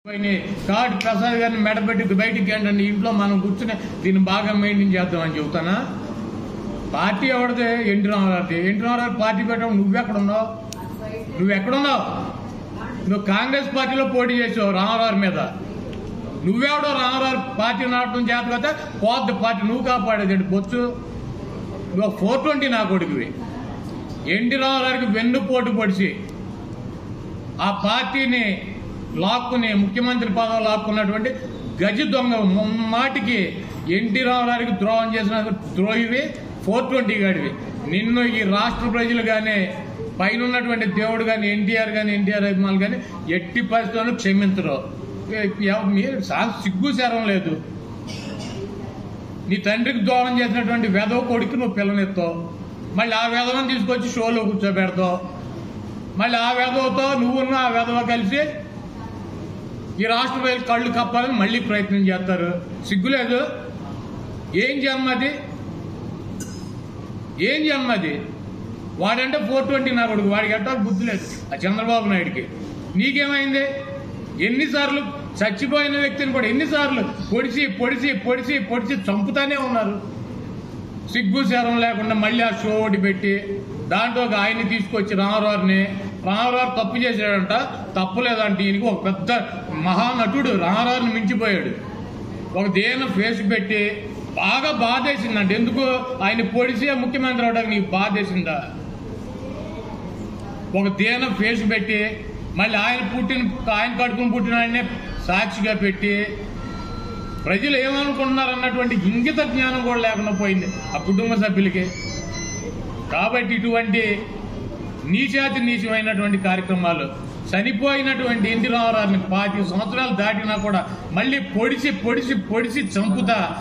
పోయినాయి. కాబట్టి ప్రసాద్ గారిని మెడపెట్టి బయటికి ఏంటండి ఇంట్లో మనం కూర్చుని దీన్ని బాగా మెయింటైన్ చేద్దామని చెబుతానా పార్టీ ఎవరిదే NT Ramarao NT Ramarao party పెట్టడం నువ్వెక్కడున్నావు నువ్వెక్కడున్నావు నువ్వు కాంగ్రెస్ పార్టీలో పోటీ చేసావు రామారావు మీద నువ్వెవడో రామారావు పార్టీ నాటడం చేత కదా పోద్ది పార్టీ నువ్వు కాపాడేది ఏంటి బొచ్చు నువ్వు ఫోర్ ట్వంటీ నా కొడుకువి ఎన్టీ రామారావుకి వెన్ను పోటు పొడిచి ఆ పార్టీని లాక్కుని ముఖ్యమంత్రి పదవి లాక్కున్నటువంటి గజ దొంగ మాటికి ఎన్టీ రామారావుకి ద్రోహం చేసిన ద్రోహివి ఫోర్ ట్వంటీ గాడివి నిన్ను ఈ రాష్ట్ర ప్రజలు కానీ పైన ఉన్నటువంటి దేవుడు కానీ ఎన్టీఆర్ కానీ ఎన్టీఆర్ అభిమానులు కానీ ఎట్టి పరిస్థితుల్లో క్షమించరు ఏ- ఎవ- మీరు సా- సిగ్గు శరం లేదు నీ తండ్రికి దూరం చేసినటువంటి వెధవ కొడుకు నువ్వు పిల్లనెత్తావు మళ్ళీ ఆ వెధవని తీసుకొచ్చి షోలో కూర్చోబెడతావు మళ్ళీ ఆ వెధవతో నువ్వున్న ఆ వెధవ కలిసి ఈ రాష్ట్ర ప్రజలు కళ్ళు కప్పాలని మళ్ళీ ప్రయత్నం చేస్తారు సిగ్గులేదు ఏం జన్మది ఏం జన్మది వాడంటే ఫోర్ ట్వంటీ నా కొడుకు వాడికి ఎట్టా బుద్ధి లేదు ఆ చంద్రబాబు నాయుడికి నీకేమైంది ఎన్నిసార్లు చచ్చిపోయిన వ్యక్తిని కూడా ఎన్నిసార్లు పొడిచి పొడిచి పొడిచి పొడిచి చంపుతానే ఉన్నారు సిగ్గు శరం లేకుండా మళ్ళీ ఆ షో ఒకటి పెట్టి దాంట్లో ఒక ఆయన్ని తీసుకొచ్చి రామారావుని రామారావు తప్పు చేశాడంట తప్పు లేదంటే ఈయనకి ఒక పెద్ద మహానటుడు రామారావుని మించిపోయాడు ఒక దేన ఫేస్ పెట్టి బాగా బాధేసిందంట ఎందుకు ఆయన పొడిచి ముఖ్యమంత్రి అవడానికి నీకు బాధేసిందా ఒక దేన ఫేస్ పెట్టి మళ్ళీ ఆయన పుట్టిన ఆయన కడుపుని పుట్టిన ఆయన్నే సాక్షిగా పెట్టి ప్రజలు ఏమనుకుంటున్నారు అన్నటువంటి ఇంగిత జ్ఞానం కూడా లేకుండా పోయింది ఆ కుటుంబ సభ్యులకి కాబట్టి ఇటువంటి నీచాతి నీచమైనటువంటి కార్యక్రమాలు చనిపోయినటువంటి ఎన్టీ రామారావుని పాతి సంవత్సరాలు దాటినా కూడా మళ్ళీ పొడిచి పొడిచి పొడిచి చంపుతా